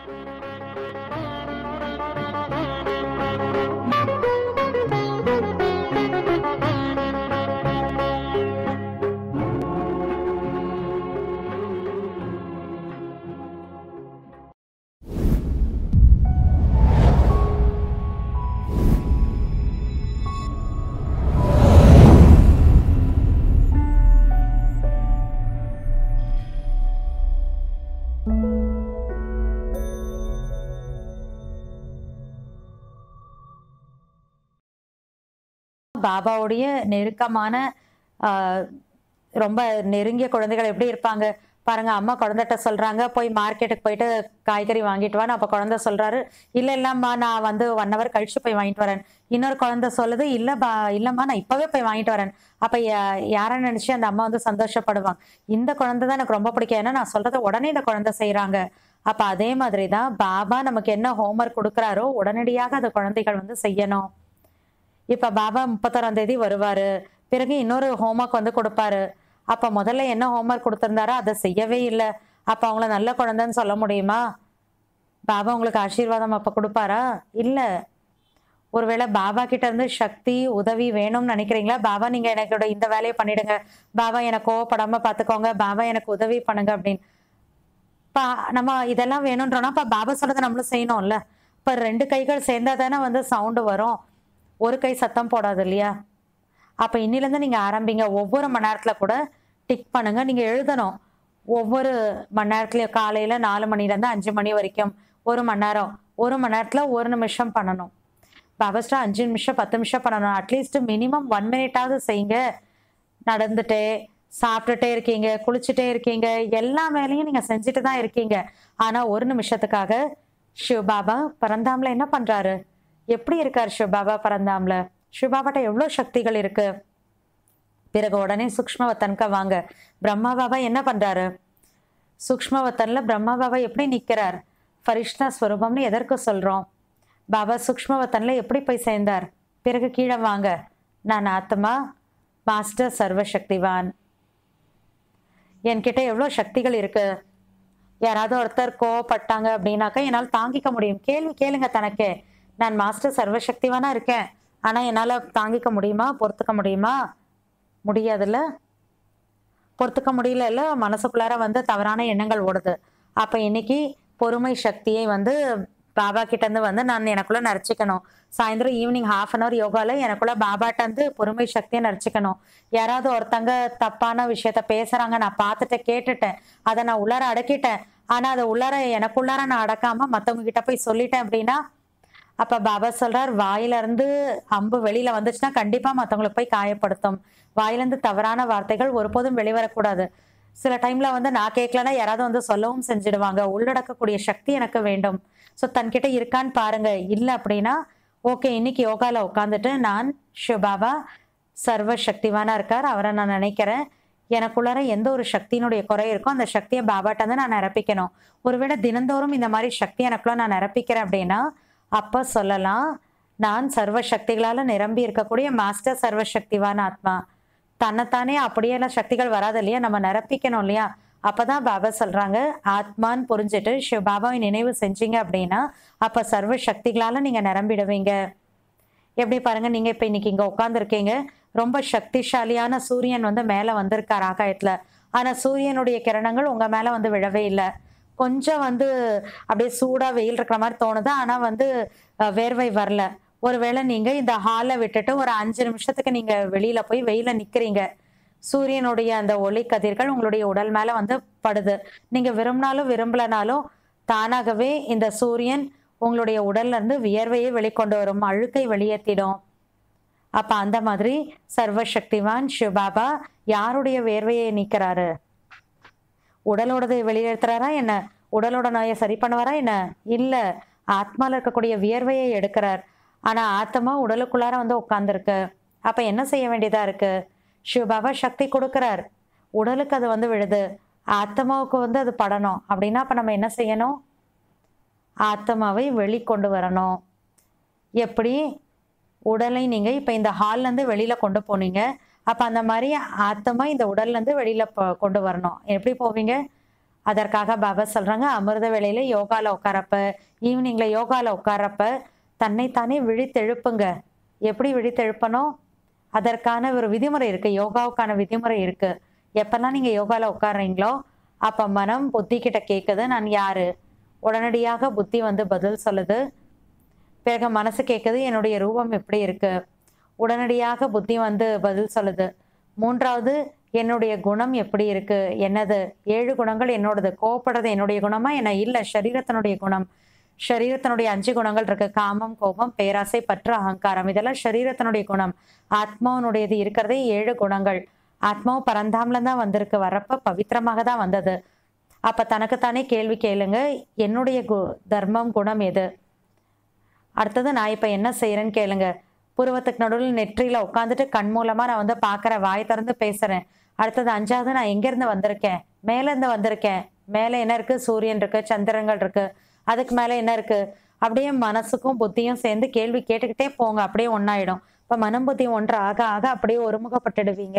பாபாவுடைய நெருக்கமான ஆஹ், ரொம்ப நெருங்கிய குழந்தைகள் எப்படி இருப்பாங்க பாருங்க அம்மா குழந்தைகிட்ட சொல்றாங்க போய் மார்க்கெட்டுக்கு போயிட்டு காய்கறி வாங்கிட்டு வான்னு அப்ப குழந்தை சொல்றாரு இல்ல இல்லம்மா நான் வந்து ஒன் ஹவர் கழிச்சு போய் வாங்கிட்டு வரேன் இன்னொரு குழந்தை சொல்லுது இல்ல பா இல்லம்மா நான் இப்பவே போய் வாங்கிட்டு வரேன் அப்ப யா- யாரை நினைச்சு அந்த அம்மா வந்து சந்தோஷப்படுவாங்க இந்த குழந்தை தான் எனக்கு ரொம்ப பிடிக்கும் ஏன்னா நான் சொல்றதை உடனே இந்த குழந்தை செய்றாங்க அப்ப அதே மாதிரி தான் பாபா நமக்கு என்ன ஹோம்ஒர்க் கொடுக்குறாரோ உடனடியாக அந்த குழந்தைகள் வந்து செய்யணும் இப்ப பாபா முப்பத்தாறாம் தேதி வருவாரு பிறகு இன்னொரு ஹோம்ஒர்க் வந்து கொடுப்பாரு அப்ப முதல்ல என்ன ஹோம்ஒர்க் கொடுத்திருந்தாரோ அதை செய்யவே இல்லை அப்ப அவங்கள நல்ல குழந்தைன்னு சொல்ல முடியுமா பாபா உங்களுக்கு ஆசீர்வாதம் அப்ப கொடுப்பாரா இல்ல ஒருவேளை பாபா கிட்ட இருந்து சக்தி உதவி வேணும்னு நினைக்கிறீங்களா பாபா நீங்க எனக்கோட இந்த வேலையை பண்ணிடுங்க பாபா எனக்கு கோவப்படாம பாத்துக்கோங்க பாபா எனக்கு உதவி பண்ணுங்க அப்படின்னு பா நம்ம இதெல்லாம் வேணும்ன்றோம்னா இப்ப பாபா சொல்றதை நம்மளும் செய்யணும்ல இப்ப ரெண்டு கைகள் சேர்ந்தா தானே வந்து சவுண்டு வரும் ஒரு கை சத்தம் போடாது இல்லையா அப்ப இன்னிலேருந்து நீங்க ஆரம்பிங்க ஒவ்வொரு மணி நேரத்துல கூட டிக் பண்ணுங்க நீங்க எழுதணும் ஒவ்வொரு மணி நேரத்துலயும் காலையில நாலு மணில இருந்து அஞ்சு மணி வரைக்கும் ஒரு மணி நேரம் ஒரு மணி நேரத்துல ஒரு நிமிஷம் பண்ணணும் பாபஸ்டா அஞ்சு நிமிஷம் பத்து நிமிஷம் பண்ணணும் அட்லீஸ்ட் மினிமம் ஒன் மினிட்டாவது செய்யுங்க நடந்துட்டே சாப்பிட்டுட்டே இருக்கீங்க குளிச்சுட்டே இருக்கீங்க எல்லா வேலையும் நீங்க செஞ்சுட்டு தான் இருக்கீங்க ஆனா ஒரு நிமிஷத்துக்காக சிவபாபா பரந்தாம்ல என்ன பண்றாரு எப்படி இருக்கார் சிவபாபா பரந்தாம்ல சிவபாபாட்ட எவ்வளவு சக்திகள் இருக்கு பிறகு உடனே சூக்ஷ்மவத்தனுக்கு வாங்க பிரம்மா பாபா என்ன பண்றாரு சூக்ஷ்மவத்தன்ல பிரம்மா பாபா எப்படி நிக்கிறார் ஃபரிஷ்தா ஸ்வரூபம்னு எதற்கு சொல்றோம் பாபா சூக்ஷ்மவத்தன்ல எப்படி போய் சேர்ந்தார் பிறகு கீழே வாங்க நான் ஆத்மா மாஸ்டர் சர்வசக்திவான் என்கிட்ட எவ்வளோ சக்திகள் இருக்கு யாராவது ஒருத்தர் கோவப்பட்டாங்க அப்படின்னாக்கா என்னால் தாங்கிக்க முடியும் கேள்வி கேளுங்க தனக்கே நான் மாஸ்டர் சர்வசக்திவானா இருக்கேன் ஆனா என்னால தாங்கிக்க முடியுமா பொறுத்துக்க முடியுமா முடியாதுல்ல பொறுத்துக்க முடியல இல்ல மனசுக்குள்ளார வந்து தவறான எண்ணங்கள் ஓடுது அப்ப இன்னைக்கு பொறுமை சக்தியை வந்து பாபா கிட்ட இருந்து வந்து நான் எனக்குள்ள நரைச்சிக்கணும் சாயந்தரம் ஈவினிங் ஹாஃப் அன் அவர் யோகால எனக்குள்ள பாபாட்ட இருந்து பொறுமை சக்தியை நரைச்சிக்கணும் யாராவது ஒருத்தங்க தப்பான விஷயத்த பேசுறாங்க நான் பார்த்துட்டு கேட்டுட்டேன் அதை நான் உள்ளார அடக்கிட்டேன் ஆனா அதை உள்ளார எனக்குள்ளார நான் அடக்காம மத்தவங்க கிட்ட போய் சொல்லிட்டேன் அப்படின்னா அப்ப பாபா சொல்றார் வாயில இருந்து அம்பு வெளியில வந்துச்சுன்னா கண்டிப்பா மத்தவங்களுக்கு போய் காயப்படுத்தும் வாயில இருந்து தவறான வார்த்தைகள் ஒருபோதும் வெளிவரக்கூடாது சில டைம்ல வந்து நான் கேட்கலன்னா யாராவது வந்து சொல்லவும் செஞ்சிடுவாங்க உள்ளடக்கக்கூடிய சக்தி எனக்கு வேண்டும் ஸோ தன்கிட்ட இருக்கான்னு பாருங்க இல்லை அப்படின்னா ஓகே இன்னைக்கு யோகால உட்காந்துட்டு நான் சிவபாபா சர்வ சக்திவானா இருக்கார் அவரை நான் நினைக்கிறேன் எனக்குள்ளார எந்த ஒரு சக்தியினுடைய குறை இருக்கோ அந்த சக்தியை பாபாட்ட வந்து நான் நிரப்பிக்கணும் ஒருவேளை தினந்தோறும் இந்த மாதிரி சக்தி எனக்குள்ள நான் நிரப்பிக்கிறேன் அப்படின்னா அப்ப சொல்லலாம் நான் சர்வ சக்திகளால நிரம்பி இருக்கக்கூடிய மாஸ்டர் சர்வ சக்திவான ஆத்மா தன்னைத்தானே அப்படியெல்லாம் சக்திகள் வராது இல்லையா நம்ம நிரப்பிக்கணும் இல்லையா அப்பதான் பாபா சொல்றாங்க ஆத்மான்னு புரிஞ்சுட்டு சிவ பாபாவை நினைவு செஞ்சீங்க அப்படின்னா அப்ப சர்வ சக்திகளால நீங்க நிரம்பிடுவீங்க எப்படி பாருங்க நீங்க இப்ப இன்னைக்கு இங்க உட்காந்துருக்கீங்க ரொம்ப சக்திசாலியான சூரியன் வந்து மேல வந்திருக்கார் ஆகாயத்துல ஆனா சூரியனுடைய கிரணங்கள் உங்க மேல வந்து விழவே இல்லை கொஞ்சம் வந்து அப்படியே சூடா வெயில் இருக்கிற மாதிரி தோணுது ஆனா வந்து அஹ், வேர்வை வரல ஒருவேளை நீங்க இந்த ஹாலை விட்டுட்டு ஒரு அஞ்சு நிமிஷத்துக்கு நீங்க வெளியில போய் வெயில நிக்கிறீங்க சூரியனுடைய அந்த ஒளி கதிர்கள் உங்களுடைய உடல் மேல வந்து படுது நீங்க விரும்பினாலும் விரும்பலனாலும் தானாகவே இந்த சூரியன் உங்களுடைய உடல்ல இருந்து வியர்வையை வெளிக்கொண்டு வரும் அழுக்கை வெளியேற்றிடும் அப்ப அந்த மாதிரி சர்வசக்திவான் சிவபாபா யாருடைய வேர்வையை நீக்கிறாரு உடலோடதை வெளியேற்றுறாரா என்ன உடலோட நோயை சரி பண்ணுவாரா என்ன இல்ல ஆத்மால இருக்கக்கூடிய வியர்வையை எடுக்கிறார் ஆனா ஆத்மா உடலுக்குள்ளார வந்து உட்கார்ந்துருக்கு அப்ப என்ன செய்ய வேண்டியதா இருக்கு சிவபாபா சக்தி கொடுக்கிறார் உடலுக்கு அது வந்து விழுது ஆத்மாவுக்கு வந்து அது படணும் அப்படின்னா அப்ப நம்ம என்ன செய்யணும் ஆத்மாவை வெளிக்கொண்டு வரணும் எப்படி உடலை நீங்க இப்ப இந்த ஹால்ல இருந்து வெளியில கொண்டு போனீங்க அப்ப அந்த மாதிரி ஆத்மா இந்த உடல்ல இருந்து வெளியில போ- கொண்டு வரணும் எப்படி போவீங்க அதற்காக பாபா சொல்றாங்க அமிர்த வேளையில யோகால உட்காரப்ப ஈவினிங்ல யோகால உட்காரப்ப தன்னைத்தானே விழித்தெழுப்புங்க எப்படி விழித்தெழுப்பணும் அதற்கான ஒரு விதிமுறை இருக்கு யோகாவுக்கான விதிமுறை இருக்கு எப்பெல்லாம் நீங்க யோகால உட்கார்றீங்களோ அப்ப மனம் புத்தி கிட்ட கேக்குது நான் யாரு உடனடியாக புத்தி வந்து பதில் சொல்லுது பிறகு மனசு கேக்குது என்னுடைய ரூபம் எப்படி இருக்கு உடனடியாக புத்தி வந்து பதில் சொல்லுது மூன்றாவது என்னுடைய குணம் எப்படி இருக்கு என்னது ஏழு குணங்கள் என்னோடது கோவப்படுறது என்னுடைய குணமா என்ன இல்ல சரீரத்தினுடைய குணம் சரீரத்தினுடைய அஞ்சு குணங்கள் இருக்கு காமம் கோபம் பேராசை பற்று அகங்காரம் இதெல்லாம் சரீரத்தினுடைய குணம் ஆத்மாவனுடையது இருக்கிறதே ஏழு குணங்கள் ஆத்மாவும் பரந்தாமல தான் வந்திருக்கு வரப்ப பவித்திரமாக தான் வந்தது அப்ப தனக்குத்தானே கேள்வி கேளுங்க என்னுடைய கு தர்மம் குணம் எது அடுத்தது நான் இப்ப என்ன செய்யறேன்னு கேளுங்க புருவத்துக்கு நடுவில் நெற்றியில உட்காந்துட்டு கண் மூலமா நான் வந்து பாக்குறேன் வாய் திறந்து பேசுறேன் அடுத்தது அஞ்சாவது நான் எங்க இருந்து வந்திருக்கேன் மேல இருந்து வந்திருக்கேன் மேல என்ன இருக்கு சூரியன் இருக்கு சந்திரங்கள் இருக்கு அதுக்கு மேல என்ன இருக்கு அப்படியே மனசுக்கும் புத்தியும் சேர்ந்து கேள்வி கேட்டுக்கிட்டே போங்க அப்படியே ஒன்னாயிடும் இப்ப மனம் புத்தி ஒன்று ஆக ஆக அப்படியே ஒருமுகப்பட்டுடுவீங்க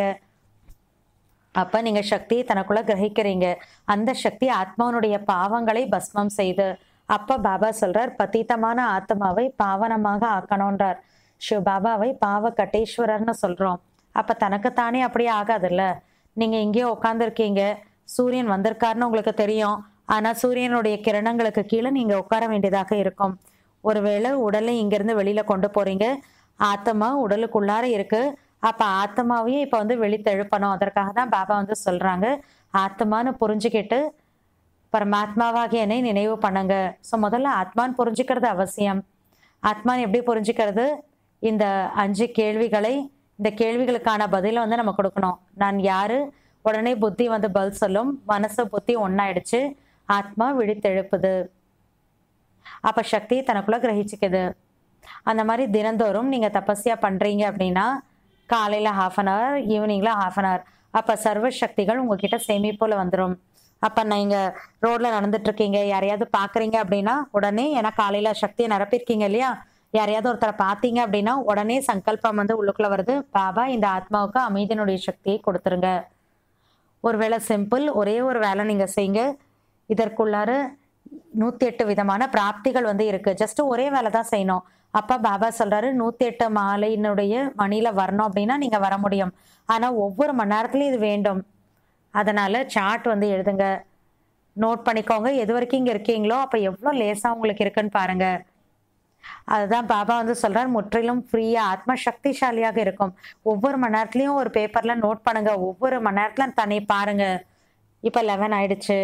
அப்ப நீங்க சக்தியை தனக்குள்ள கிரகிக்கிறீங்க அந்த சக்தி ஆத்மாவனுடைய பாவங்களை பஸ்மம் செய்து அப்ப பாபா சொல்றார் பதீத்தமான ஆத்மாவை பாவனமாக ஆக்கணும்ன்றார் சிவ பாபாவை பாவ கட்டேஸ்வரர்னு சொல்றோம் அப்ப தனக்குத்தானே அப்படியே ஆகாதுல்ல நீங்க இங்கேயோ உட்காந்துருக்கீங்க சூரியன் வந்திருக்காருன்னு உங்களுக்கு தெரியும் ஆனா சூரியனுடைய கிரணங்களுக்கு கீழே நீங்க உட்கார வேண்டியதாக இருக்கும் ஒருவேளை உடலை இங்கிருந்து வெளியில கொண்டு போறீங்க ஆத்மா உடலுக்குள்ளார இருக்கு அப்ப ஆத்மாவையும் இப்ப வந்து வெளித்தெழுப்பணும் அதற்காக தான் பாபா வந்து சொல்றாங்க ஆத்மான்னு புரிஞ்சுக்கிட்டு பரமாத்மாவாகிய என்னை நினைவு பண்ணுங்க ஸோ முதல்ல ஆத்மான்னு புரிஞ்சுக்கிறது அவசியம் ஆத்மான்னு எப்படி புரிஞ்சுக்கிறது இந்த அஞ்சு கேள்விகளை இந்த கேள்விகளுக்கான பதிலை வந்து நம்ம கொடுக்கணும் நான் யாரு உடனே புத்தி வந்து பதில் சொல்லும் மனசு புத்தி ஒன்னாயிடுச்சு ஆத்மா விழித்தெழுப்புது அப்ப சக்தி தனக்குள்ள கிரகிச்சுக்குது அந்த மாதிரி தினந்தோறும் நீங்க தபஸ்யா பண்றீங்க அப்படின்னா காலையில ஹாஃப் அன் ஹவர் ஈவினிங்ல ஹாஃப் அன் ஹவர் அப்ப சர்வ சக்திகள் உங்ககிட்ட சேமிப்புல வந்துடும் அப்ப நீங்க ரோட்ல நடந்துட்டு இருக்கீங்க யாரையாவது பாக்குறீங்க அப்படின்னா உடனே ஏன்னா காலையில சக்தியை நிரப்பிருக்கீங்க இல்லையா யாரையாவது ஒருத்தரை பார்த்தீங்க அப்படின்னா உடனே சங்கல்பம் வந்து உள்ளுக்குள்ள வருது பாபா இந்த ஆத்மாவுக்கு அமைதியினுடைய சக்தியை கொடுத்துருங்க ஒருவேளை சிம்பிள் ஒரே ஒரு வேலை நீங்க செய்யுங்க இதற்குள்ளார நூத்தி எட்டு விதமான பிராப்திகள் வந்து இருக்கு ஜஸ்ட் ஒரே வேலை தான் செய்யணும் அப்ப பாபா சொல்றாரு நூத்தி எட்டு மாலையினுடைய மணியில வரணும் அப்படின்னா நீங்க வர முடியும் ஆனா ஒவ்வொரு மணி நேரத்துலயும் இது வேண்டும் அதனால சார்ட் வந்து எழுதுங்க நோட் பண்ணிக்கோங்க எது வரைக்கும் இங்க இருக்கீங்களோ அப்ப எவ்வளவு லேசா உங்களுக்கு இருக்குன்னு பாருங்க அதுதான் பாபா வந்து சொல்றார் முற்றிலும் ஃப்ரீயா ஆத்ம சக்திசாலியாக இருக்கும் ஒவ்வொரு மணி நேரத்துலயும் ஒரு பேப்பர்ல நோட் பண்ணுங்க ஒவ்வொரு மணி நேரத்துல தன்னை பாருங்க இப்ப லெவன் ஆயிடுச்சு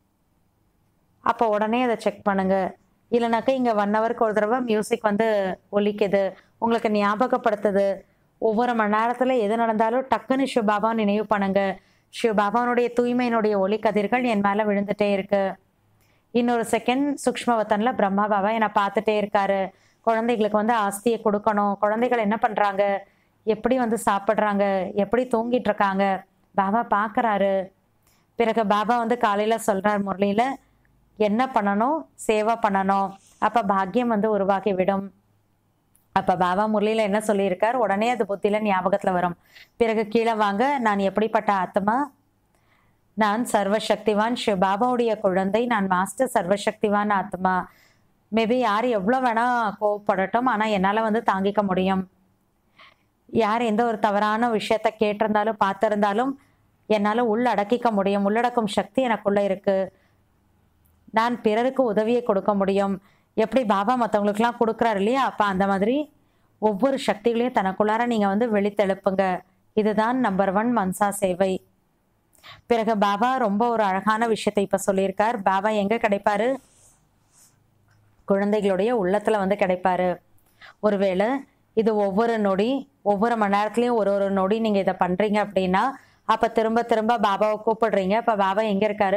அப்போ உடனே அதை செக் பண்ணுங்க இல்லைனாக்கா இங்க ஒன் ஹவருக்கு ஒரு தடவை மியூசிக் வந்து ஒலிக்குது உங்களுக்கு ஞாபகப்படுத்துது ஒவ்வொரு மணி நேரத்துல எது நடந்தாலும் டக்குன்னு சிவபாபா நினைவு பண்ணுங்க சிவபாபாவுடைய தூய்மையினுடைய ஒளி கதிர்கள் என் மேல விழுந்துட்டே இருக்கு இன்னொரு செகண்ட் சூக்ஷ்மவத்தன்ல பிரம்மா பாபா என்னை பார்த்துட்டே இருக்காரு குழந்தைகளுக்கு வந்து ஆஸ்தியை கொடுக்கணும் குழந்தைகள் என்ன பண்றாங்க எப்படி வந்து சாப்பிட்றாங்க எப்படி தூங்கிட்டு இருக்காங்க பாபா பார்க்கறாரு பிறகு பாபா வந்து காலையில சொல்றார் முரளியில என்ன பண்ணணும் சேவை பண்ணணும் அப்ப பாக்கியம் வந்து உருவாகி விடும் அப்ப பாபா முரளியில என்ன சொல்லியிருக்கார் உடனே அது புத்தியில ஞாபகத்துல வரும் பிறகு கீழே வாங்க நான் எப்படிப்பட்ட ஆத்மா நான் சர்வசக்திவான் சிவ பாபாவுடைய குழந்தை நான் மாஸ்டர் சர்வசக்திவான் ஆத்மா மேபி யார் எவ்வளோ வேணா கோவப்படட்டும் ஆனா என்னால வந்து தாங்கிக்க முடியும் யார் எந்த ஒரு தவறான விஷயத்த கேட்டிருந்தாலும் பார்த்திருந்தாலும் என்னால உள்ளடக்கிக்க முடியும் உள்ளடக்கும் சக்தி எனக்குள்ள இருக்கு நான் பிறருக்கு உதவியை கொடுக்க முடியும் எப்படி பாபா மற்றவங்களுக்குலாம் கொடுக்குறாரு இல்லையா அப்ப அந்த மாதிரி ஒவ்வொரு சக்திகளையும் தனக்குள்ளார நீங்க வந்து வெளித்தெழுப்புங்க இதுதான் நம்பர் ஒன் மன்சா சேவை பிறகு பாபா ரொம்ப ஒரு அழகான விஷயத்தை இப்ப சொல்லியிருக்கார் பாபா எங்க கிடைப்பாரு குழந்தைகளுடைய உள்ளத்துல வந்து கிடைப்பாரு ஒருவேளை இது ஒவ்வொரு நொடி ஒவ்வொரு மணி நேரத்துலயும் ஒரு ஒரு நொடி நீங்க இதை பண்றீங்க அப்படின்னா அப்ப திரும்ப திரும்ப பாபாவை கூப்பிடுறீங்க அப்ப பாபா எங்க இருக்காரு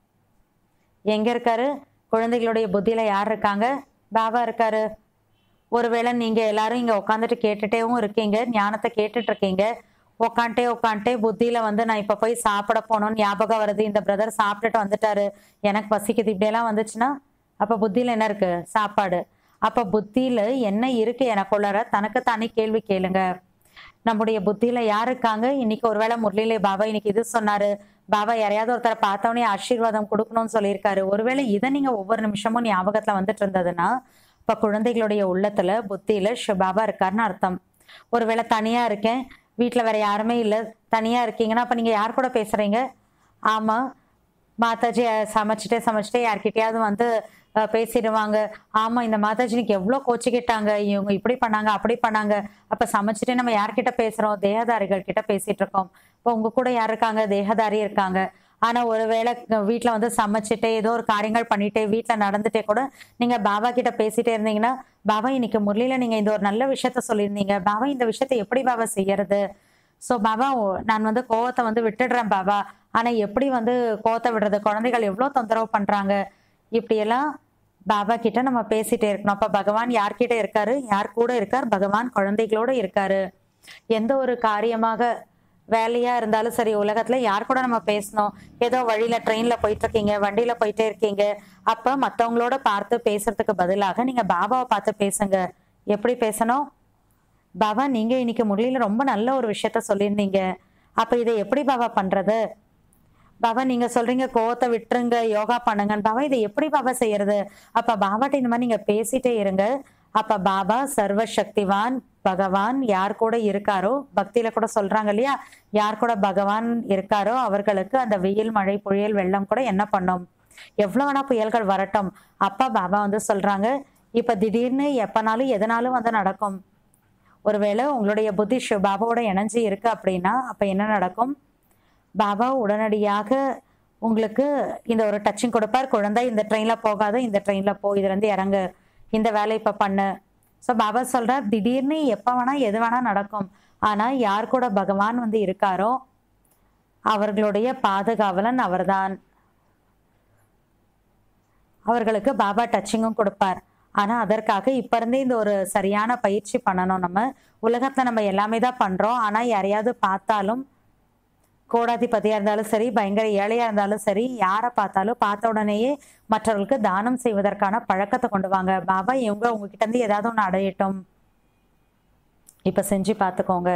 எங்க இருக்காரு குழந்தைகளுடைய புத்தியில யார் இருக்காங்க பாபா இருக்காரு ஒருவேளை நீங்க எல்லாரும் இங்க உட்காந்துட்டு கேட்டுட்டேவும் இருக்கீங்க ஞானத்தை கேட்டுட்டு இருக்கீங்க உக்காண்டே உக்காண்டே புத்தியில வந்து நான் இப்ப போய் சாப்பிட போகணும்னு ஞாபகம் வருது இந்த பிரதர் சாப்பிட்டுட்டு வந்துட்டாரு எனக்கு பசிக்குது இப்படியெல்லாம் வந்துச்சுன்னா அப்ப புத்தியில என்ன இருக்கு சாப்பாடு அப்ப புத்தியில என்ன இருக்கு எனக்குள்ளார தனக்கு தானே கேள்வி கேளுங்க நம்முடைய புத்தியில யார் இருக்காங்க இன்னைக்கு ஒருவேளை முரளிலே பாபா இன்னைக்கு இது சொன்னாரு பாபா யாரையாவது ஒருத்தரை பார்த்தவொடனே ஆசீர்வாதம் கொடுக்கணும்னு சொல்லியிருக்காரு ஒருவேளை இதை நீங்க ஒவ்வொரு நிமிஷமும் ஞாபகத்துல வந்துட்டு இருந்ததுன்னா இப்ப குழந்தைகளுடைய உள்ளத்துல புத்தியில ஷி- பாபா இருக்காருன்னு அர்த்தம் ஒருவேளை தனியா இருக்கேன் வீட்ல வேற யாருமே இல்ல தனியா இருக்கீங்கன்னா அப்ப நீங்க யார் கூட பேசுறீங்க ஆமா மாதாஜி அஹ், சமைச்சிட்டே சமைச்சிட்டே யார்கிட்டயாவது வந்து அஹ், பேசிடுவாங்க ஆமா இந்த மாதாஜி இன்னைக்கு எவ்வளோ கோச்சிக்கிட்டாங்க இவங்க இப்படி பண்ணாங்க அப்படி பண்ணாங்க அப்ப சமைச்சிட்டே நம்ம யார்கிட்ட பேசுறோம் தேகதாரிகள் கிட்ட பேசிட்டு இருக்கோம் இப்போ உங்க கூட யார் இருக்காங்க தேகதாரி இருக்காங்க ஆனா ஒருவேளை வீட்ல வந்து சமைச்சிட்டே ஏதோ ஒரு காரியங்கள் பண்ணிட்டே வீட்ல நடந்துட்டே கூட நீங்க பாபா கிட்ட பேசிட்டே இருந்தீங்கன்னா பாபா இன்னைக்கு முரளியில நீங்க இந்த ஒரு நல்ல விஷயத்த சொல்லியிருந்தீங்க பாபா இந்த விஷயத்த எப்படி பாபா செய்யறது ஸோ பாபா ஓ- நான் வந்து கோவத்தை வந்து விட்டுடுறேன் பாபா ஆனா எப்படி வந்து கோவத்தை விடுறது குழந்தைகள் எவ்வளோ தொந்தரவு பண்றாங்க இப்படியெல்லாம் பாபா கிட்ட நம்ம பேசிட்டே இருக்கணும் அப்ப பகவான் யார்கிட்ட இருக்காரு யார் கூட இருக்கார் பகவான் குழந்தைகளோட இருக்காரு எந்த ஒரு காரியமாக வேலையா இருந்தாலும் சரி உலகத்துல யார் கூட நம்ம பேசணும் ஏதோ வழியில ட்ரெயின்ல போயிட்டு இருக்கீங்க வண்டியில போயிட்டே இருக்கீங்க அப்ப மத்தவங்களோட பார்த்து பேசுறதுக்கு பதிலாக நீங்க பாபாவை பார்த்து பேசுங்க எப்படி பேசணும் பாபா நீங்க இன்னைக்கு முரளியில ரொம்ப நல்ல ஒரு விஷயத்த சொல்லியிருந்தீங்க அப்ப இதை எப்படி பாபா பண்றது பாபா நீங்க சொல்றீங்க கோவத்தை விட்டுருங்க யோகா பண்ணுங்கன்னு பாபா இதை எப்படி பாபா செய்யறது அப்ப பாபாட்ட இந்த மாதிரி நீங்க பேசிட்டே இருங்க அப்ப பாபா சர்வ சக்திவான் பகவான் யார் கூட இருக்காரோ பக்தியில கூட சொல்றாங்க இல்லையா யார் கூட பகவான் இருக்காரோ அவர்களுக்கு அந்த வெயில் மழை புயல் வெள்ளம் கூட என்ன பண்ணும் எவ்வளவு வேணா புயல்கள் வரட்டும் அப்பா பாபா வந்து சொல்றாங்க இப்ப திடீர்னு எப்பனாலும் எதனாலும் வந்து நடக்கும் ஒருவேளை உங்களுடைய புத்தி ஷி- பாபாவோட இணைஞ்சு இருக்கு அப்படின்னா அப்ப என்ன நடக்கும் பாபா உடனடியாக உங்களுக்கு இந்த ஒரு டச்சிங் கொடுப்பார் குழந்தை இந்த ட்ரெயின்ல போகாத இந்த ட்ரெயின்ல போ இதுல இருந்து இறங்கு இந்த வேலை இப்ப பண்ணு ஸோ பாபா சொல்றார் திடீர்னு எப்ப வேணா எது வேணா நடக்கும் ஆனா யார் கூட பகவான் வந்து இருக்காரோ அவர்களுடைய பாதுகாவலன் அவர்தான் அவர்களுக்கு பாபா டச்சிங்கும் கொடுப்பார் ஆனா அதற்காக இப்ப இருந்தே இந்த ஒரு சரியான பயிற்சி பண்ணணும் நம்ம உலகத்துல நம்ம எல்லாமே தான் பண்றோம் ஆனா யாரையாவது பார்த்தாலும் கோடாதிபதியா இருந்தாலும் சரி பயங்கர ஏழையா இருந்தாலும் சரி யாரை பார்த்தாலும் பார்த்த உடனேயே மற்றவர்களுக்கு தானம் செய்வதற்கான பழக்கத்தை கொண்டு வாங்க பாபா இவங்க உங்ககிட்ட இருந்து ஏதாவது ஒன்று அடையட்டும் இப்ப செஞ்சு பார்த்துக்கோங்க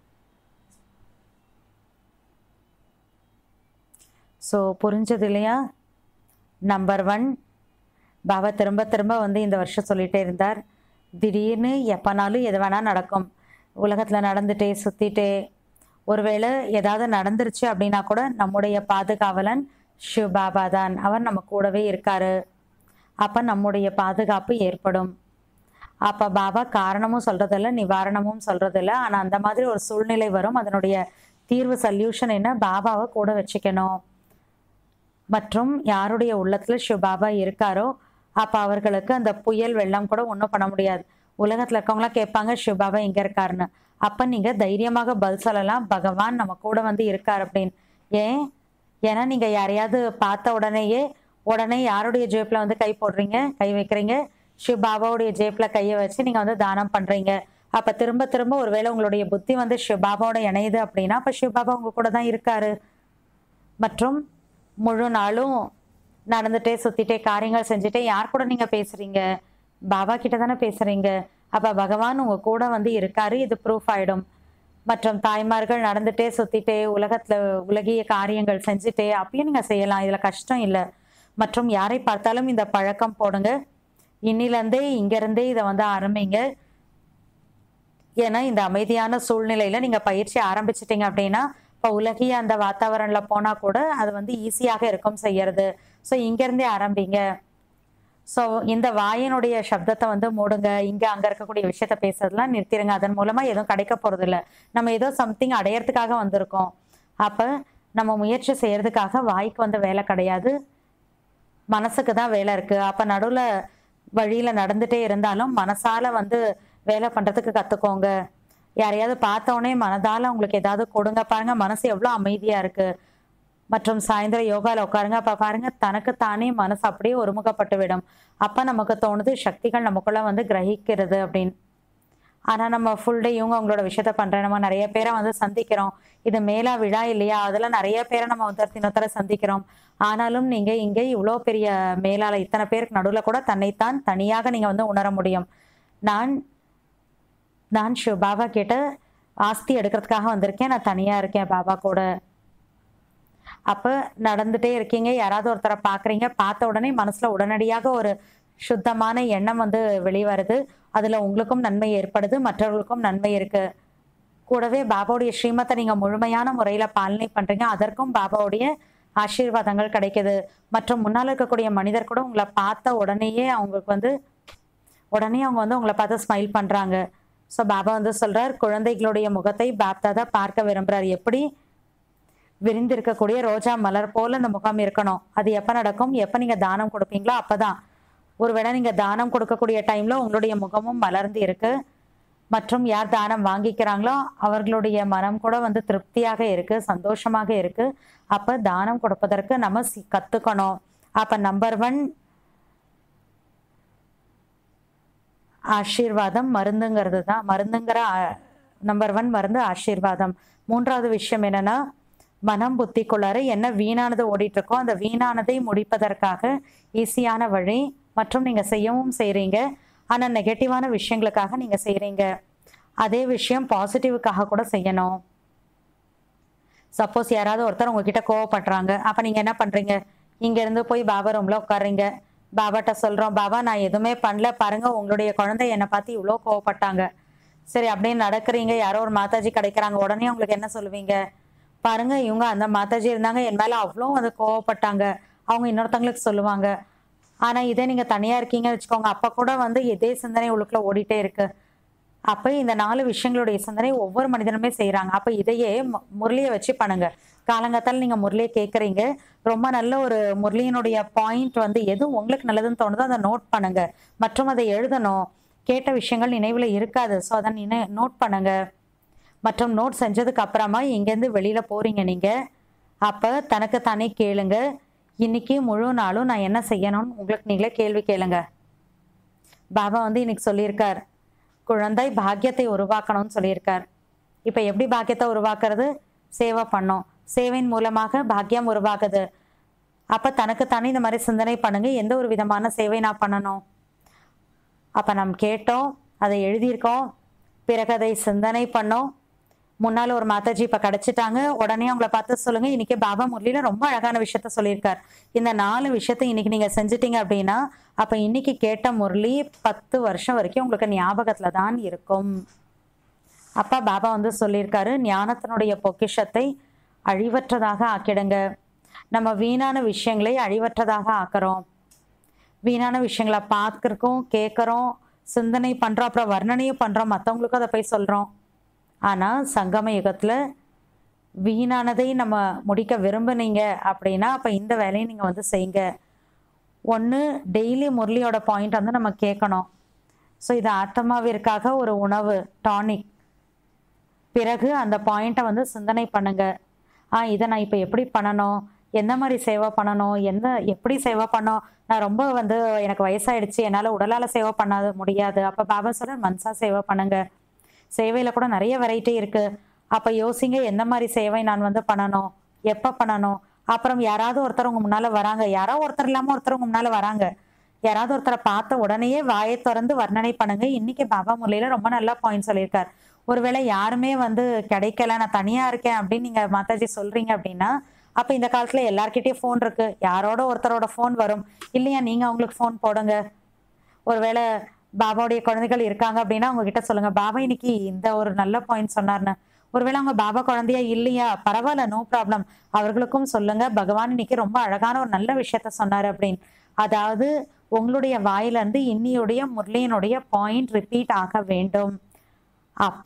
ஸோ புரிஞ்சது இல்லையா நம்பர் ஒன் பாபா திரும்ப திரும்ப வந்து இந்த வருஷம் சொல்லிட்டே இருந்தார் திடீர்னு எப்பனாலும் எது வேணா நடக்கும் உலகத்தில் நடந்துட்டே சுற்றிட்டே ஒருவேளை ஏதாவது நடந்துருச்சு அப்படின்னா கூட நம்முடைய பாதுகாவலன் ஷிவ் பாபா தான் அவர் நம்ம கூடவே இருக்காரு அப்போ நம்முடைய பாதுகாப்பு ஏற்படும் அப்போ பாபா காரணமும் சொல்றதில்ல நிவாரணமும் சொல்றதில்ல ஆனால் அந்த மாதிரி ஒரு சூழ்நிலை வரும் அதனுடைய தீர்வு சொல்யூஷன் என்ன பாபாவை கூட வச்சுக்கணும் மற்றும் யாருடைய உள்ளத்துல சிவபாபா இருக்காரோ அப்ப அவர்களுக்கு அந்த புயல் வெள்ளம் கூட ஒன்றும் பண்ண முடியாது உலகத்துல இருக்கவங்களாம் கேட்பாங்க சிவபாபா எங்க இருக்காருன்னு அப்ப நீங்க தைரியமாக பதில் சொல்லலாம் பகவான் நம்ம கூட வந்து இருக்கார் அப்படின்னு ஏன் ஏன்னா நீங்க யாரையாவது பார்த்த உடனேயே உடனே யாருடைய ஜேப்ல வந்து கை போடுறீங்க கை வைக்கிறீங்க சிவபாபாவுடைய ஜேப்ல கையை வச்சு நீங்க வந்து தானம் பண்றீங்க அப்ப திரும்ப திரும்ப ஒருவேளை உங்களுடைய புத்தி வந்து சிவபாபாவோட இணையுது அப்படின்னா அப்ப சிவபாபா உங்க கூட தான் இருக்காரு மற்றும் முழு நாளும் நடந்துட்டே சுத்திட்டே காரியங்கள் செஞ்சுட்டே யார் கூட நீங்க பேசுறீங்க பாபா கிட்ட தானே பேசுறீங்க அப்ப பகவான் உங்க கூட வந்து இருக்காரு இது ப்ரூஃப் ஆயிடும் மற்றும் தாய்மார்கள் நடந்துட்டே சுத்திட்டே உலகத்துல உலகிய காரியங்கள் செஞ்சுட்டே அப்பயும் நீங்க செய்யலாம் இதுல கஷ்டம் இல்லை மற்றும் யாரை பார்த்தாலும் இந்த பழக்கம் போடுங்க இன்னிலிருந்தே இங்க இருந்தே இதை வந்து ஆரம்பிங்க ஏன்னா இந்த அமைதியான சூழ்நிலையில நீங்க பயிற்சி ஆரம்பிச்சிட்டீங்க அப்படின்னா இப்போ உலகிய அந்த வாத்தாவரண்ல போனா கூட அது வந்து ஈஸியாக இருக்கும் செய்யறது ஸோ இங்கிருந்தே ஆரம்பிங்க ஸோ இந்த வாயினுடைய சப்தத்தை வந்து மூடுங்க இங்க அங்க இருக்கக்கூடிய விஷயத்த பேசுறதுலாம் நிறுத்திடுங்க அதன் மூலமா எதுவும் கிடைக்க போறது இல்ல நம்ம ஏதோ சம்திங் அடையறதுக்காக வந்திருக்கோம் அப்ப நம்ம முயற்சி செய்யறதுக்காக வாய்க்கு வந்து வேலை கிடையாது மனசுக்கு தான் வேலை இருக்கு அப்ப நடுவுல வழியில நடந்துட்டே இருந்தாலும் மனசால வந்து வேலை பண்றதுக்கு கத்துக்கோங்க யாரையாவது பார்த்த உடனே மனதால உங்களுக்கு ஏதாவது கொடுங்க பாருங்க மனசு எவ்வளவு அமைதியா இருக்கு மற்றும் சாயந்தரம் யோகால உட்காருங்க அப்ப பாருங்க தனக்கு தானே மனசு அப்படியே ஒருமுகப்பட்டு விடும் அப்ப நமக்கு தோணுது சக்திகள் நமக்குள்ள வந்து கிரகிக்கிறது அப்படின்னு ஆனா நம்ம ஃபுல் டே இவங்க அவங்களோட விஷயத்த பண்றேன் நம்ம நிறைய பேரை வந்து சந்திக்கிறோம் இது மேலா விழா இல்லையா அதுல நிறைய பேரை நம்ம ஒருத்தர் இன்னொருத்தர சந்திக்கிறோம் ஆனாலும் நீங்க இங்க இவ்வளோ பெரிய மேலால இத்தனை பேருக்கு நடுவுல கூட தன்னைத்தான் தனியாக நீங்க வந்து உணர முடியும் நான் நான் ஷிவ் பாபா கிட்ட ஆஸ்தி எடுக்கிறதுக்காக வந்திருக்கேன் நான் தனியா இருக்கேன் பாபா கூட அப்ப நடந்துட்டே இருக்கீங்க யாராவது ஒருத்தரை பாக்குறீங்க பார்த்த உடனே மனசுல உடனடியாக ஒரு சுத்தமான எண்ணம் வந்து வெளிவருது அதுல உங்களுக்கும் நன்மை ஏற்படுது மற்றவர்களுக்கும் நன்மை இருக்கு கூடவே பாபாவுடைய ஸ்ரீமத்தை நீங்க முழுமையான முறையில பாலனை பண்றீங்க அதற்கும் பாபாவுடைய ஆசீர்வாதங்கள் கிடைக்குது மற்றும் முன்னால் இருக்கக்கூடிய மனிதர் கூட உங்களை பார்த்த உடனேயே அவங்களுக்கு வந்து உடனே அவங்க வந்து உங்களை பார்த்து ஸ்மைல் பண்றாங்க ஸோ பாபா வந்து சொல்றார் குழந்தைகளுடைய முகத்தை பாப்தாதா பார்க்க விரும்புறார் எப்படி விரிந்திருக்கக்கூடிய ரோஜா மலர் போல அந்த முகம் இருக்கணும் அது எப்ப நடக்கும் எப்ப நீங்க தானம் கொடுப்பீங்களோ அப்பதான் ஒருவேளை நீங்க தானம் கொடுக்கக்கூடிய டைம்ல உங்களுடைய முகமும் மலர்ந்து இருக்கு மற்றும் யார் தானம் வாங்கிக்கிறாங்களோ அவர்களுடைய மனம் கூட வந்து திருப்தியாக இருக்கு சந்தோஷமாக இருக்கு அப்ப தானம் கொடுப்பதற்கு நம்ம சி- கத்துக்கணும் அப்ப நம்பர் ஒன் ஆசீர்வாதம் மருந்துங்கிறது தான் மருந்துங்கிற நம்பர் ஒன் மருந்து ஆசீர்வாதம் மூன்றாவது விஷயம் என்னன்னா மனம் புத்திக்குள்ளார என்ன வீணானது ஓடிட்டு இருக்கோ அந்த வீணானதை முடிப்பதற்காக ஈஸியான வழி மற்றும் நீங்க செய்யவும் செய்றீங்க ஆனா நெகட்டிவான விஷயங்களுக்காக நீங்க செய்றீங்க அதே விஷயம் பாசிட்டிவுக்காக கூட செய்யணும் சப்போஸ் யாராவது ஒருத்தர் உங்ககிட்ட கோவப்படுறாங்க அப்ப நீங்க என்ன பண்றீங்க இங்க இருந்து போய் பாபா ரூம்ல உட்காருங்க பாபாட்ட சொல்றோம் பாபா நான் எதுவுமே பண்ணல பாருங்க உங்களுடைய குழந்தை என்னை பார்த்து இவ்வளோ கோவப்பட்டாங்க சரி அப்படியே நடக்கிறீங்க யாரோ ஒரு மாதாஜி கிடைக்கிறாங்க உடனே உங்களுக்கு என்ன சொல்லுவீங்க பாருங்க இவங்க அந்த மாதாஜி இருந்தாங்க என் மேல அவ்வளோ வந்து கோவப்பட்டாங்க அவங்க இன்னொருத்தவங்களுக்கு சொல்லுவாங்க ஆனா இதே நீங்க தனியா இருக்கீங்கன்னு வச்சுக்கோங்க அப்ப கூட வந்து இதே சிந்தனை உள்ளுக்குள்ள ஓடிட்டே இருக்கு அப்ப இந்த நாலு விஷயங்களுடைய சிந்தனை ஒவ்வொரு மனிதனுமே செய்றாங்க அப்ப இதையே மு- முரளியை வச்சு பண்ணுங்க காலங்காத்தால நீங்க முரளியை கேட்குறீங்க ரொம்ப நல்ல ஒரு முரளியினுடைய பாயிண்ட் வந்து எது உங்களுக்கு நல்லதுன்னு தோணுதோ அதை நோட் பண்ணுங்க மற்றும் அதை எழுதணும் கேட்ட விஷயங்கள் நினைவுல இருக்காது ஸோ அதை நினை நோட் பண்ணுங்க மற்றும் நோட் செஞ்சதுக்கு அப்புறமா இங்கேருந்து வெளியில போறீங்க நீங்க அப்ப தனக்கு தானே கேளுங்க இன்னைக்கு முழு நாளும் நான் என்ன செய்யணும்னு உங்களுக்கு நீங்களே கேள்வி கேளுங்க பாபா வந்து இன்னைக்கு சொல்லியிருக்கார் குழந்தை பாக்கியத்தை உருவாக்கணும்னு சொல்லியிருக்கார் இப்ப எப்படி பாக்கியத்தை உருவாக்குறது சேவை பண்ணோம் சேவையின் மூலமாக பாக்கியம் உருவாகுது அப்ப தனக்குத்தானே இந்த மாதிரி சிந்தனை பண்ணுங்க எந்த ஒரு விதமான சேவை நான் பண்ணணும் அப்ப நாம் கேட்டோம் அதை எழுதியிருக்கோம் பிறகு அதை சிந்தனை பண்ணோம் முன்னால ஒரு மாதாஜி இப்ப கிடைச்சிட்டாங்க உடனே அவங்கள பார்த்து சொல்லுங்க இன்னைக்கு பாபா முரளியில ரொம்ப அழகான விஷயத்த சொல்லியிருக்கார் இந்த நாலு விஷயத்தை இன்னைக்கு நீங்க செஞ்சிட்டீங்க அப்படின்னா அப்ப இன்னைக்கு கேட்ட முரளி பத்து வருஷம் வரைக்கும் உங்களுக்கு ஞாபகத்துல தான் இருக்கும் அப்பா பாபா வந்து சொல்லியிருக்காரு ஞானத்தினுடைய பொக்கிஷத்தை அழிவற்றதாக ஆக்கிடுங்க நம்ம வீணான விஷயங்களை அழிவற்றதாக ஆக்குறோம் வீணான விஷயங்களை பார்க்கறோம் கேட்குறோம் சிந்தனை பண்றோம் அப்புறம் வர்ணனையும் பண்றோம் மற்றவங்களுக்கும் அதை போய் சொல்றோம் ஆனா சங்கம யுகத்துல வீணானதை நம்ம முடிக்க விரும்புனீங்க அப்படின்னா அப்ப இந்த வேலையை நீங்க வந்து செய்யுங்க ஒன்று டெய்லி முரளியோட பாயிண்ட் வந்து நம்ம கேட்கணும் ஸோ இது ஆத்மாவிற்காக ஒரு உணவு டானிக் பிறகு அந்த பாயிண்ட்டை வந்து சிந்தனை பண்ணுங்க ஆ இதை நான் இப்போ எப்படி பண்ணணும் எந்த மாதிரி சேவை பண்ணணும் எந்த எப்படி சேவை பண்ணணும் நான் ரொம்ப வந்து எனக்கு வயசாயிடுச்சு என்னால் உடலால் சேவை பண்ணாத முடியாது அப்போ பாபா சொல்ற மனசா சேவை பண்ணுங்க சேவையில் கூட நிறைய வெரைட்டி இருக்கு அப்போ யோசிங்க எந்த மாதிரி சேவை நான் வந்து பண்ணணும் எப்போ பண்ணணும் அப்புறம் யாராவது ஒருத்தர் உங்க முன்னால வராங்க யாரோ ஒருத்தர் இல்லாம ஒருத்தர் உங்க முன்னால வராங்க யாராவது ஒருத்தரை பார்த்த உடனேயே வாயை திறந்து வர்ணனை பண்ணுங்க இன்னைக்கு பாபா முரளியில ரொம்ப நல்ல பாயிண்ட் சொல்லியிருக்கார் ஒருவேளை யாருமே வந்து கிடைக்கல நான் தனியா இருக்கேன் அப்படின்னு நீங்க மாதாஜி சொல்றீங்க அப்படின்னா அப்ப இந்த காலத்துல எல்லார்கிட்டயும் ஃபோன் இருக்கு யாரோட ஒருத்தரோட ஃபோன் வரும் இல்லையா நீங்க அவங்களுக்கு ஃபோன் போடுங்க ஒருவேளை பாபாவுடைய குழந்தைகள் இருக்காங்க அப்படின்னா அவங்க கிட்ட சொல்லுங்க பாபா இன்னைக்கு இந்த ஒரு நல்ல பாயிண்ட் சொன்னார்னு ஒருவேளை அவங்க பாபா குழந்தையா இல்லையா பரவாயில்ல நோ ப்ராப்ளம் அவர்களுக்கும் சொல்லுங்க பகவான் இன்னைக்கு ரொம்ப அழகான ஒரு நல்ல விஷயத்த சொன்னாரு அப்படின்னு அதாவது உங்களுடைய வாயில இருந்து இன்னியுடைய முரளியினுடைய பாயிண்ட் ரிப்பீட் ஆக வேண்டும் அப்ப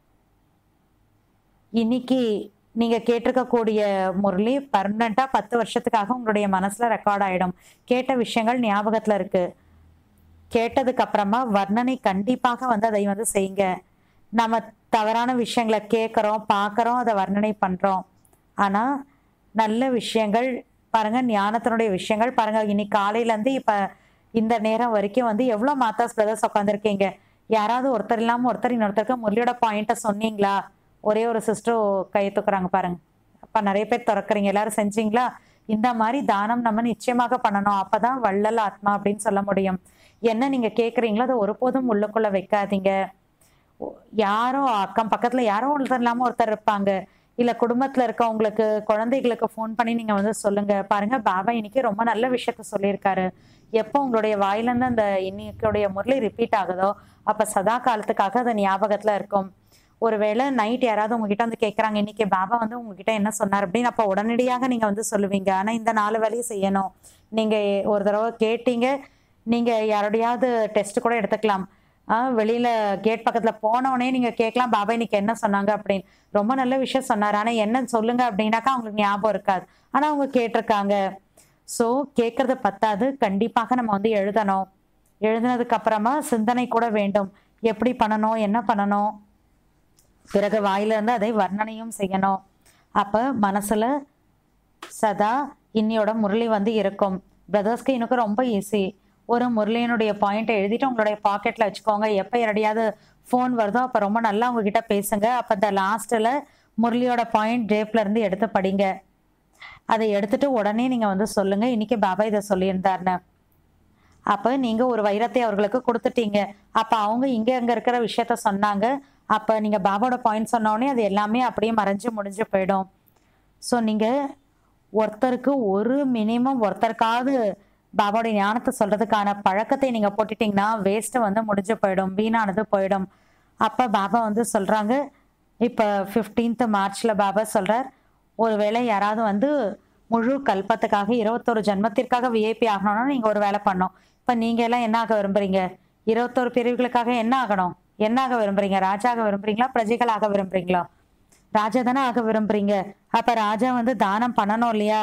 இன்னைக்கு நீங்க கேட்டிருக்கக்கூடிய முரளி பர்மனண்டா பத்து வருஷத்துக்காக உங்களுடைய மனசுல ரெக்கார்ட் ஆயிடும் கேட்ட விஷயங்கள் ஞாபகத்துல இருக்கு கேட்டதுக்கு அப்புறமா வர்ணனை கண்டிப்பாக வந்து அதை வந்து செய்யுங்க நம்ம தவறான விஷயங்களை கேட்குறோம் பார்க்குறோம் அதை வர்ணனை பண்றோம் ஆனா நல்ல விஷயங்கள் பாருங்க ஞானத்தினுடைய விஷயங்கள் பாருங்க இன்னைக்கு காலையில இருந்து இப்ப இந்த நேரம் வரைக்கும் வந்து எவ்வளவு மாதாஸ் பிரதர்ஸ் உட்காந்துருக்கீங்க யாராவது ஒருத்தர் இல்லாம ஒருத்தர் இன்னொருத்தருக்கு முரளியோட பாயிண்ட்டை சொன்னீங்களா ஒரே ஒரு சிஸ்டர் கை தூக்குறாங்க பாருங்க அப்ப நிறைய பேர் திறக்கறீங்க எல்லாரும் செஞ்சீங்களா இந்த மாதிரி தானம் நம்ம நிச்சயமாக பண்ணணும் அப்பதான் வள்ளல் ஆத்மா அப்படின்னு சொல்ல முடியும் என்ன நீங்க கேக்குறீங்களோ அதை ஒருபோதும் உள்ளுக்குள்ள வைக்காதீங்க ஒ- யாரோ அக்கம் பக்கத்துல யாரோ ஒருத்தர் இல்லாம ஒருத்தர் இருப்பாங்க இல்ல குடும்பத்துல இருக்கவங்களுக்கு குழந்தைகளுக்கு ஃபோன் பண்ணி நீங்க வந்து சொல்லுங்க பாருங்க பாபா இன்னைக்கு ரொம்ப நல்ல விஷயத்த சொல்லியிருக்காரு எப்போ உங்களுடைய வாயில இருந்து அந்த இன்னைக்குடைய முரளி ரிப்பீட் ஆகுதோ அப்ப சதா காலத்துக்காக அது ஞாபகத்துல இருக்கும் ஒருவேளை நைட் யாராவது உங்ககிட்ட வந்து கேட்குறாங்க இன்னைக்கு பாபா வந்து உங்ககிட்ட என்ன சொன்னார் அப்படின்னு அப்போ உடனடியாக நீங்க வந்து சொல்லுவீங்க ஆனா இந்த நாலு வேலையும் செய்யணும் நீங்க ஒரு தடவை கேட்டீங்க நீங்க யாரோடையாவது டெஸ்ட் கூட எடுத்துக்கலாம் ஆஹ் வெளியில கேட் பக்கத்துல போனவனே நீங்க கேட்கலாம் பாபா இன்னைக்கு என்ன சொன்னாங்க அப்படின்னு ரொம்ப நல்ல விஷயம் சொன்னார் ஆனா என்ன சொல்லுங்க அப்படின்னாக்கா அவங்களுக்கு ஞாபகம் இருக்காது ஆனா அவங்க கேட்டிருக்காங்க ஸோ கேட்கறது பத்தாது கண்டிப்பாக நம்ம வந்து எழுதணும் எழுதினதுக்கு அப்புறமா சிந்தனை கூட வேண்டும் எப்படி பண்ணணும் என்ன பண்ணணும் பிறகு வாயில இருந்து அதை வர்ணனையும் செய்யணும் அப்ப மனசுல சதா இன்னியோட முரளி வந்து இருக்கும் பிரதர்ஸ்க்கு எனக்கு ரொம்ப ஈஸி ஒரு முரளியினுடைய பாயிண்ட்டை எழுதிட்டு உங்களுடைய பாக்கெட்ல வச்சுக்கோங்க எப்போ யாரையாவது ஃபோன் வருதோ அப்போ ரொம்ப நல்லா உங்ககிட்ட பேசுங்க அப்போ இந்த லாஸ்ட்டில் முரளியோட பாயிண்ட் டேப்ல இருந்து எடுத்து படிங்க அதை எடுத்துட்டு உடனே நீங்க வந்து சொல்லுங்க இன்னைக்கு பாபா இதை சொல்லியிருந்தாருன்னு அப்ப நீங்க ஒரு வைரத்தை அவர்களுக்கு கொடுத்துட்டீங்க அப்ப அவங்க இங்க அங்க இருக்கிற விஷயத்த சொன்னாங்க அப்ப நீங்க பாபாவோட பாயிண்ட் சொன்ன உடனே அது எல்லாமே அப்படியே மறைஞ்சு முடிஞ்சு போயிடும் ஸோ நீங்க ஒருத்தருக்கு ஒரு மினிமம் ஒருத்தருக்காவது பாபாவோட ஞானத்தை சொல்றதுக்கான பழக்கத்தை நீங்க போட்டுட்டீங்கன்னா வேஸ்ட் வந்து முடிஞ்சு போயிடும் வீணானது போயிடும் அப்ப பாபா வந்து சொல்றாங்க இப்ப 15th மார்ச்ல பாபா சொல்றார் ஒருவேளை யாராவது வந்து முழு கல்பத்துக்காக இருபத்தொரு ஜென்மத்திற்காக விஐபி ஆகணும்னா நீங்க ஒரு வேலை பண்ணணும் இப்ப நீங்க எல்லாம் என்ன ஆக விரும்புறீங்க இருபத்தொரு பிரிவுகளுக்காக என்ன ஆகணும் என்ன ஆக விரும்புறீங்க ராஜாக விரும்புறீங்களா பிரஜைகளாக விரும்புறீங்களா ராஜா தானே ஆக விரும்புறீங்க அப்ப ராஜா வந்து தானம் பண்ணணும் இல்லையா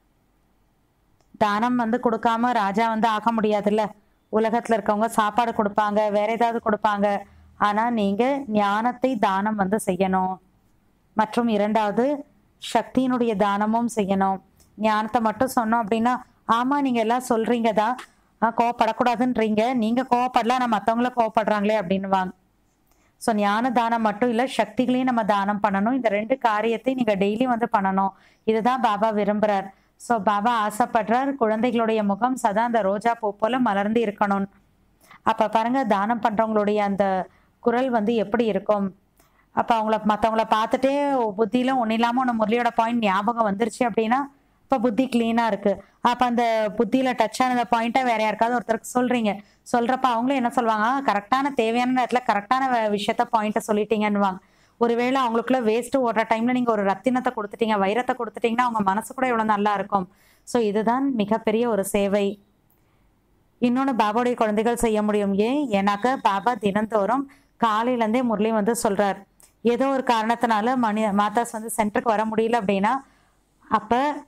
தானம் வந்து கொடுக்காம ராஜா வந்து ஆக முடியாதுல்ல உலகத்துல இருக்கவங்க சாப்பாடு கொடுப்பாங்க வேற ஏதாவது கொடுப்பாங்க ஆனா நீங்க ஞானத்தை தானம் வந்து செய்யணும் மற்றும் இரண்டாவது சக்தியினுடைய தானமும் செய்யணும் ஞானத்தை மட்டும் சொன்னோம் அப்படின்னா ஆமா நீங்க எல்லாம் சொல்றீங்க தான் ஆஹ் கோவப்படக்கூடாதுன்றீங்க நீங்க கோவப்படலாம் நான் மத்தவங்கள கோவப்படுறாங்களே அப்படின்னுவாங்க ஸோ ஞான தானம் மட்டும் இல்லை சக்திகளையும் நம்ம தானம் பண்ணணும் இந்த ரெண்டு காரியத்தை நீங்க டெய்லி வந்து பண்ணணும் இதுதான் பாபா விரும்புறார் ஸோ பாபா ஆசைப்படுறார் குழந்தைகளுடைய முகம் சதா அந்த ரோஜா பூ போல மலர்ந்து இருக்கணும் அப்ப பாருங்க தானம் பண்றவங்களுடைய அந்த குரல் வந்து எப்படி இருக்கும் அப்ப அவங்கள மத்தவங்கள பார்த்துட்டே புத்தியில ஒன்றும் இல்லாம ஒன்று முரளியோட பாயிண்ட் ஞாபகம் வந்துருச்சு அப்படின்னா இப்ப புத்தி கிளீனா இருக்கு அப்ப அந்த புத்தியில டச் ஆனத பாயிண்ட்டை வேற யாருக்காவது ஒருத்தருக்கு சொல்றீங்க சொல்றப்ப அவங்களும் என்ன சொல்லுவாங்க கரெக்டான தேவையான நேரத்துல கரெக்டான விஷயத்த பாயிண்ட்டை சொல்லிட்டீங்கன்னுவாங்க ஒருவேளை அவங்களுக்குள்ள வேஸ்ட் ஓடுற டைம்ல நீங்க ஒரு ரத்தினத்தை கொடுத்துட்டீங்க வைரத்தை கொடுத்துட்டீங்கன்னா அவங்க மனசு கூட எவ்வளவு நல்லா இருக்கும் ஸோ இதுதான் மிகப்பெரிய ஒரு சேவை இன்னொன்று பாபாவுடைய குழந்தைகள் செய்ய முடியும் ஏன் ஏன்னாக்க பாபா தினந்தோறும் காலையில இருந்தே முரளி வந்து சொல்றார் ஏதோ ஒரு காரணத்தினால மணி மாதாஸ் வந்து சென்டருக்கு வர முடியல அப்படின்னா அப்ப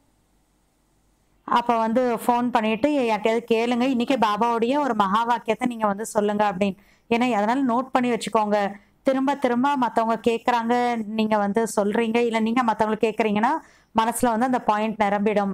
அப்ப வந்து ஃபோன் பண்ணிட்டு யார்ட்டையாவது கேளுங்க இன்னைக்கு பாபாவுடைய ஒரு மகா வாக்கியத்தை நீங்க வந்து சொல்லுங்க அப்படின்னு ஏன்னா அதனால நோட் பண்ணி வச்சுக்கோங்க திரும்ப திரும்ப மத்தவங்க கேக்குறாங்க நீங்க வந்து சொல்றீங்க இல்ல நீங்க மத்தவங்க கேக்குறீங்கன்னா மனசுல வந்து அந்த பாயிண்ட் நிரம்பிடும்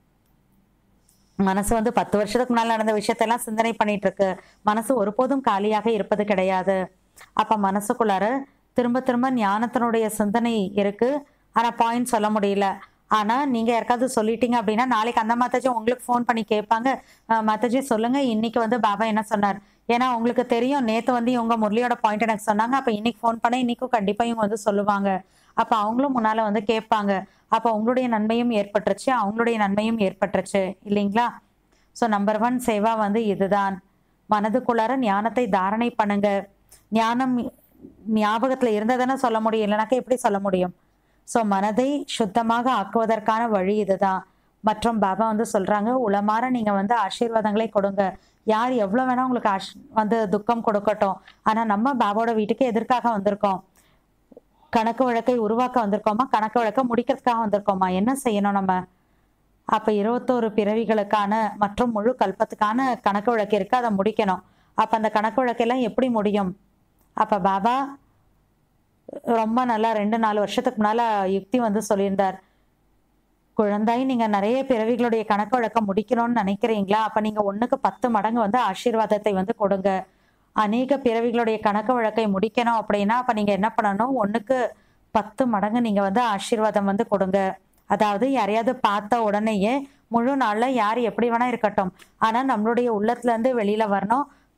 மனசு வந்து பத்து வருஷத்துக்கு முன்னால நடந்த விஷயத்தெல்லாம் சிந்தனை பண்ணிட்டு இருக்கு மனசு ஒருபோதும் காலியாக இருப்பது கிடையாது அப்ப மனசுக்குள்ளார திரும்ப திரும்ப ஞானத்தினுடைய சிந்தனை இருக்கு ஆனா பாயிண்ட் சொல்ல முடியல ஆனா நீங்க யாருக்காவது சொல்லிட்டீங்க அப்படின்னா நாளைக்கு அந்த மாதாஜி உங்களுக்கு ஃபோன் பண்ணி கேட்பாங்க "அஹ், மாதாஜி சொல்லுங்க இன்னைக்கு வந்து பாபா என்ன சொன்னார் ஏன்னா உங்களுக்கு தெரியும் நேத்து வந்து இவங்க முரளியோட பாயிண்ட் எனக்கு சொன்னாங்க அப்ப இன்னைக்கு ஃபோன் பண்ண இன்னைக்கும் கண்டிப்பா இவங்க வந்து சொல்லுவாங்க அப்ப அவங்களும் முன்னால வந்து கேட்பாங்க அப்ப உங்களுடைய நன்மையும் ஏற்பட்டுருச்சு அவங்களுடைய நன்மையும் ஏற்பட்டுருச்சு இல்லைங்களா ஸோ நம்பர் ஒன் சேவா வந்து இதுதான் மனதுக்குள்ளார ஞானத்தை தாரணை பண்ணுங்க ஞானம் ஞாபகத்துல இருந்ததுன்னு சொல்ல முடியும் இல்லைனாக்கா எப்படி சொல்ல முடியும் ஸோ மனதை சுத்தமாக ஆக்குவதற்கான வழி இதுதான் மற்றும் பாபா வந்து சொல்றாங்க உளமாற நீங்க வந்து ஆசீர்வாதங்களை கொடுங்க யார் எவ்வளவு வேணா உங்களுக்கு ஆஷ் வந்து துக்கம் கொடுக்கட்டும் ஆனா நம்ம பாபாவோட வீட்டுக்கு எதற்காக வந்திருக்கோம் கணக்கு வழக்கை உருவாக்க வந்திருக்கோமா கணக்கு வழக்கை முடிக்கிறதுக்காக வந்திருக்கோமா என்ன செய்யணும் நம்ம அப்ப இருபத்தோரு பிறவிகளுக்கான மற்றும் முழு கல்பத்துக்கான கணக்கு வழக்கு இருக்கு அதை முடிக்கணும் அப்ப அந்த கணக்கு வழக்கெல்லாம் எப்படி முடியும் அப்ப பாபா ரொம்ப நல்லா ரெண்டு நாலு வருஷத்துக்கு முன்னால யுக்தி வந்து சொல்லியிருந்தார் குழந்தாய் நீங்க நிறைய பிறவிகளுடைய கணக்கு வழக்கம் முடிக்கணும்னு நினைக்கிறீங்களா அப்ப நீங்க ஒண்ணுக்கு பத்து மடங்கு வந்து ஆசீர்வாதத்தை வந்து கொடுங்க அநேக பிறவிகளுடைய கணக்கு வழக்கை முடிக்கணும் அப்படின்னா அப்ப நீங்க என்ன பண்ணணும் ஒண்ணுக்கு பத்து மடங்கு நீங்க வந்து ஆசீர்வாதம் வந்து கொடுங்க அதாவது யாரையாவது பார்த்த உடனேயே முழு நாள்ல யார் எப்படி வேணா இருக்கட்டும் ஆனா நம்மளுடைய உள்ளத்துல இருந்து வெளியில வரணும்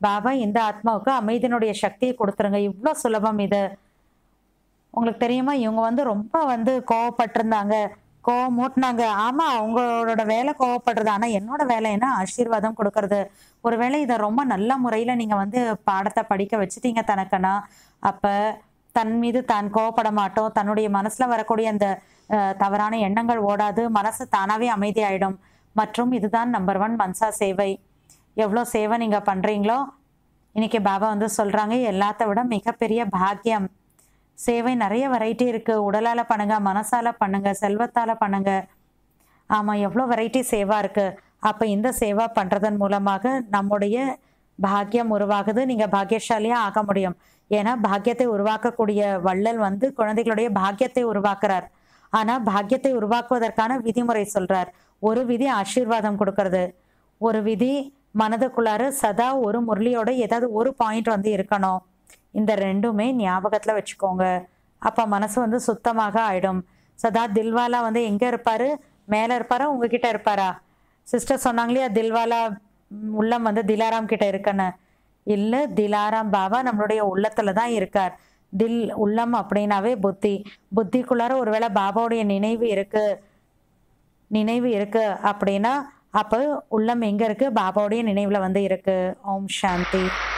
பாபா இந்த ஆத்மாவுக்கு அமைதியினுடைய சக்தியை கொடுத்துருங்க இவ்வளோ சுலபம் இது உங்களுக்கு தெரியுமா இவங்க வந்து ரொம்ப வந்து கோவப்பட்டிருந்தாங்க கோவம் மூட்டினாங்க ஆமா அவங்களோட வேலை கோவப்படுறது ஆனா என்னோட வேலை என்ன ஆசீர்வாதம் கொடுக்கறது ஒருவேளை இதை ரொம்ப நல்ல முறையில நீங்க வந்து பாடத்தை படிக்க வச்சுட்டீங்க தனக்குன்னா அப்ப தன் மீது தான் கோவப்பட மாட்டோம் தன்னுடைய மனசுல வரக்கூடிய அந்த அஹ், தவறான எண்ணங்கள் ஓடாது மனசு தானாவே அமைதியாயிடும் மற்றும் இதுதான் நம்பர் ஒன் மன்சா சேவை எவ்வளோ சேவை நீங்க பண்றீங்களோ இன்னைக்கு பாபா வந்து சொல்றாங்க எல்லாத்த விட மிகப்பெரிய பாக்கியம் சேவை நிறைய வெரைட்டி இருக்கு உடலால பண்ணுங்க மனசால பண்ணுங்க செல்வத்தால பண்ணுங்க ஆமா எவ்வளோ வெரைட்டி சேவா இருக்கு அப்ப இந்த சேவா பண்றதன் மூலமாக நம்முடைய பாக்கியம் உருவாகுது நீங்க பாக்கியசாலியா ஆக முடியும் ஏன்னா பாக்கியத்தை உருவாக்கக்கூடிய வள்ளல் வந்து குழந்தைகளுடைய பாக்கியத்தை உருவாக்குறார் ஆனா பாக்கியத்தை உருவாக்குவதற்கான விதிமுறை சொல்றார் ஒரு விதி ஆசீர்வாதம் கொடுக்கறது ஒரு விதி மனதுக்குள்ளார சதா ஒரு முரளியோட ஏதாவது ஒரு பாயிண்ட் வந்து இருக்கணும் இந்த ரெண்டுமே ஞாபகத்துல வச்சுக்கோங்க அப்ப மனசு வந்து சுத்தமாக ஆயிடும் சதா தில்வாலா வந்து எங்க இருப்பாரு மேல இருப்பாரா உங்ககிட்ட இருப்பாரா சிஸ்டர் சொன்னாங்களே தில்வாலா ம், உள்ளம் வந்து திலாராம் கிட்ட இருக்குன்னு இல்ல திலாராம் பாபா நம்மளுடைய உள்ளத்துல தான் இருக்கார் தில் உள்ளம் அப்படின்னாவே புத்தி புத்திக்குள்ளார ஒருவேளை பாபாவுடைய நினைவு இருக்கு நினைவு இருக்கு அப்படின்னா அப்போ உள்ளம் எங்க இருக்கு பாபாவுடைய நினைவுல வந்து இருக்கு ஓம் சாந்தி